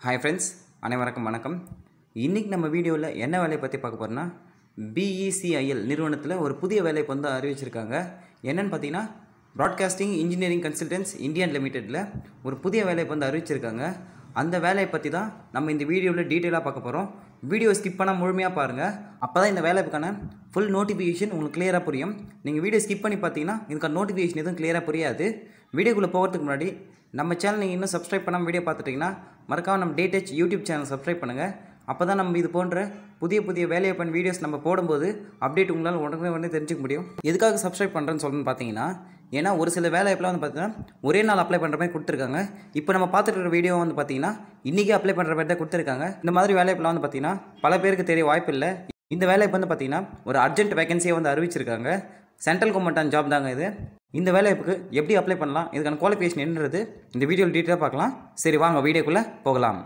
hi friends அனைவருக்கும் வணக்கம் இன்றைக்கி நம்ம வீடியோவில் என்ன வேலையை பற்றி பார்க்க போகிறோன்னா பிஇசிஐஎல் நிறுவனத்தில் ஒரு புதிய வேலையை வந்து அறிவிச்சிருக்காங்க என்னன்னு பார்த்தீங்கன்னா ப்ராட்காஸ்டிங் இன்ஜினியரிங் கன்சல்டன்ஸ் இந்தியன் லிமிடெட்டில் ஒரு புதிய வேலையை வந்து அறிவிச்சிருக்காங்க அந்த வேலையை பற்றி தான் நம்ம இந்த வீடியோவில் டீட்டெயிலாக பார்க்க போகிறோம் வீடியோ ஸ்கிப் பண்ணால் முழுமையாக பாருங்கள் அப்போ தான் இந்த வேலைக்கான ஃபுல் நோட்டிஃபிகேஷன் உங்களுக்கு கிளியராக புரியும் நீங்கள் வீடியோ ஸ்கிப் பண்ணி பார்த்தீங்கன்னா இதுக்கான நோட்டிஃபிகேஷன் எதுவும் கிளியராக புரியாது வீடியோக்குள்ளே போகிறதுக்கு முன்னாடி நம்ம சேனல் நீங்கள் இன்னும் சப்ஸ்கிரைப் பண்ணாமல் வீடியோ பார்த்துட்டிங்கன்னா மறக்காம நம்ம டேட்டச் யூடியூப் சேனல் சப்ஸ்கிரைப் பண்ணுங்கள் அப்போ தான் நம்ம இது போன்ற புதிய புதிய வேலையை பண்ண வீடியோஸ் நம்ம போடும்போது அப்டேட் உங்களால் உடனே உடனே தெரிஞ்சுக்க முடியும் எதுக்காக சப்ஸ்கிரைப் பண்ணுறேன்னு சொல்லணும்னு பார்த்தீங்கன்னா ஏன்னா ஒரு சில வேலையெல்லாம் வந்து பார்த்தீங்கன்னா ஒரே நாள் அப்ளை பண்ணுற மாதிரி கொடுத்துருக்காங்க இப்போ நம்ம பார்த்துட்டு இருக்கிற வீடியோ வந்து பார்த்தீங்கன்னா இன்றைக்கி அப்ளை பண்ணுற மாதிரி தான் கொடுத்துருக்காங்க இந்த மாதிரி வேலையெல்லாம் வந்து பார்த்தீங்கன்னா பல பேருக்கு தெரிய வாய்ப்பு இல்லை இந்த வேலையை வந்து பார்த்தீங்கன்னா ஒரு அர்ஜென்ட் வேகன்சியை வந்து அறிவிச்சிருக்காங்க சென்ட்ரல் கவர்மெண்ட் ஜாப் தாங்க இது இந்த வேலைக்கு எப்படி அப்ளை பண்ணலாம் இதுக்கான குவாலிஃபிகேஷன் என்னன்றது இந்த வீடியோவில் டீட்டெயிலாக பார்க்கலாம் சரி வாங்க வீடியோக்குள்ளே போகலாம்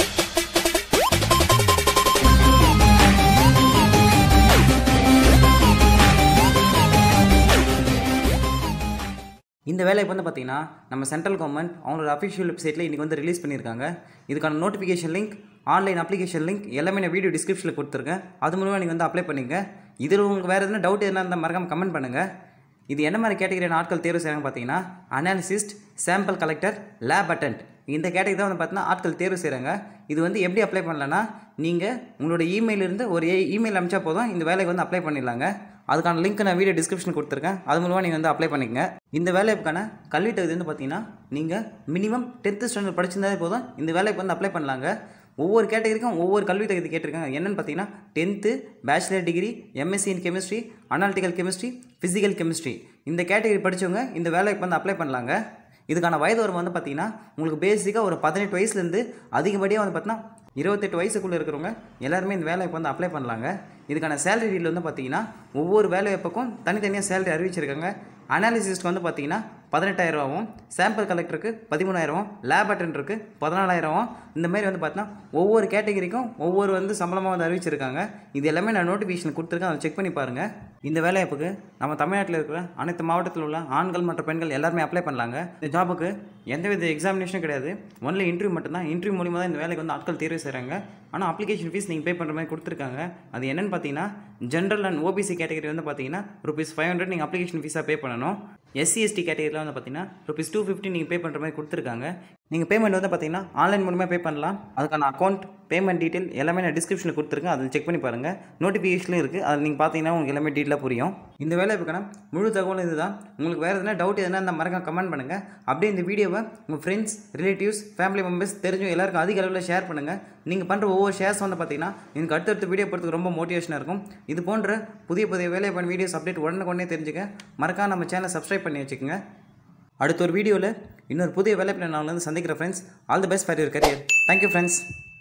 இந்த வேலையை வந்து பார்த்தீங்கன்னா நம்ம சென்ட்ரல் கவர்மெண்ட் அவங்களோட அஃபிஷியல் வெப்சைட்டில் இன்றைக்கி வந்து ரிலீஸ் பண்ணியிருக்காங்க இதுக்கான notification link online application link எல்லாமே நான் வீடியோ டிஸ்கிரிப்ஷனில் கொடுத்துருக்கேன் அது மூலமாக நீங்கள் வந்து அப்ளை பண்ணிங்க இதில் உங்களுக்கு வேறு எதுனா டவுட் எதுனா இருந்தால் மறக்காமல் கமெண்ட் பண்ணுங்கள் இது என்ன மாதிரி கேட்டகரியான ஆட்கள் தேர்வு செய்கிறாங்க பார்த்தீங்கன்னா analyst sample collector lab attendant இந்த கேட்டகரி தான் வந்து பார்த்தீங்கன்னா ஆட்கள் தேர்வு செய்கிறாங்க இது வந்து எப்படி அப்ளை பண்ணலன்னா நீங்கள் உங்களோட இமெயிலிருந்து ஒரு இமெயில் அனுப்பிச்சா போதும் இந்த வேலைக்கு வந்து அப்ளை பண்ணிடலாங்க அதுக்கான லிங்க் நான் வீடியோ டிஸ்கிரிப்ஷன் கொடுத்துருக்கேன் அது மூலமாக நீங்கள் வந்து அப்ளை பண்ணிக்கங்க இந்த வேலைக்கான கல்வி தகுதி வந்து பார்த்தீங்கன்னா நீங்கள் மினிமம் டென்த்து ஸ்டாண்டர்ட் படிச்சிருந்தாலே போதும் இந்த வேலைக்கு வந்து அப்ளை பண்ணலாங்க ஒவ்வொரு கேட்டகரிக்கும் ஒவ்வொரு கல்வி தகுதி கேட்டிருக்காங்க என்னென்னு பார்த்தீங்கன்னா tenth bachelor degree MSc in chemistry analytical chemistry physical chemistry இந்த கேட்டகரி படித்தவங்க இந்த வேலைக்கு வந்து அப்ளை பண்ணலாங்க இதுக்கான வயது வரும் வந்து பார்த்தீங்கன்னா உங்களுக்கு பேசிக்காக ஒரு பதினெட்டு வயசுலேருந்து அதிகப்படியாக வந்து பார்த்தீங்கன்னா இருபத்தெட்டு வயசுக்குள்ளே இருக்கிறவங்க எல்லாருமே இந்த வேலைக்கு வந்து அப்ளை பண்ணலாங்க இதுக்கான சேலரி டீல் வந்து பார்த்தீங்கன்னா ஒவ்வொரு வேலைவாய்ப்புக்கும் தனித்தனியாக சேலரி அறிவிச்சிருக்காங்க அனாலிசிஸ்க்கு வந்து பார்த்தீங்கன்னா பதினெட்டாயிரரூவாவும் சாம்பிள் கலெக்டருக்கு பதிமூணாயிரமும் லேப் அட்டன்டருக்கு பதினாலாயிரமும் இந்த மாதிரி வந்து பார்த்தீங்கன்னா ஒவ்வொரு கேட்டகரிக்கும் ஒவ்வொரு வந்து சம்பளமாக வந்து அறிவிச்சிருக்காங்க இது எல்லாமே நான் நோட்டிஃபிகேஷன் கொடுத்துருக்கேன் அதை செக் பண்ணி பாருங்கள் இந்த வேலைவாய்ப்புக்கு நம்ம தமிழ்நாட்டில் இருக்கிற அனைத்து மாவட்டத்தில் உள்ள ஆண்கள் மற்றும் பெண்கள் எல்லாருமே அப்ளை பண்ணலாங்க இந்த ஜாபுக்கு எந்தவித எக்ஸாமினேஷனும் கிடையாது ஒன்லி இன்டர்வியூ மட்டும்தான் இன்டர்வியூ மூலிமா தான் இந்த வேலைக்கு வந்து ஆட்கள் தேர்வு செய்கிறாங்க ஆனால் அப்ளிகேஷன் ஃபீஸ் நீங்கள் பே பண்ணுற மாதிரி கொடுத்துருக்காங்க அது என்னென்னு பார்த்தீங்கன்னா ஜென்ரல் அண்ட் ஓபிசி கேட்டகரி வந்து பார்த்தீங்கன்னா ருபீஸ் ஃபைவ் ஹண்ட்ரட் நீங்கள் அப்ளிகேஷன் ஃபீஸாக பே பண்ணணும் எஸ்சி எஸ்டி கேட்டகரியில் வந்து பார்த்தீங்கன்னா ருபீஸ் டூ ஃபிஃப்டி நீங்கள் பே பண்ணுற மாதிரி கொடுத்துருக்காங்க நீங்கள் பேமெண்ட் வந்து பார்த்தீங்கன்னா ஆன்லைன் மூலமாக பே பண்ணலாம் அதுக்கான அக்கௌண்ட் பேமெண்ட் டீட்டெயில் எல்லாமே நான் டிஸ்கிரிப்ஷனில் கொடுத்துருக்கேன் அதில் செக் பண்ணி பாருங்கள் நோட்டிஃபிகேஷனும் இருக்குது அதில் நீங்கள் பார்த்தீங்கன்னா உங்களுக்கு எல்லாமே டீட்டெயிலாக புரியும் இந்த வேலை இருக்கான முழு தகவலும் இதுதான் உங்களுக்கு வேறு எதனா டவுட் எதனா இந்த மறக்காம கமெண்ட் பண்ணுங்கள் அப்படியே இந்த வீடியோவை உங்கள் ஃப்ரெண்ட்ஸ் ரிலேட்டிவ்ஸ் ஃபேமிலி மெம்பர்ஸ் தெரிஞ்சும் எல்லாருக்கும் அதிக அளவில் ஷேர் பண்ணுங்கள் நீங்கள் பண்ணுற ஒவ்வொரு ஷேர்ஸ் வந்து பார்த்தீங்கன்னா எனக்கு அடுத்தடுத்த வீடியோ போகிறதுக்கு ரொம்ப மோட்டிவேஷனாக இருக்கும் இது போன்ற புதிய புதிய வேலை பண்ண வீடியோஸ் அப்டேட் உடனே தெரிஞ்சுக்க மறக்காம நம்ம சேனலை சப்ஸ்கிரைப் பண்ணி வச்சுக்கோங்க அடுத்த ஒரு வீடியோவில் இன்னொரு புதிய வேலை நான் வந்து சந்திக்கிற friends all the best for your career thank you friends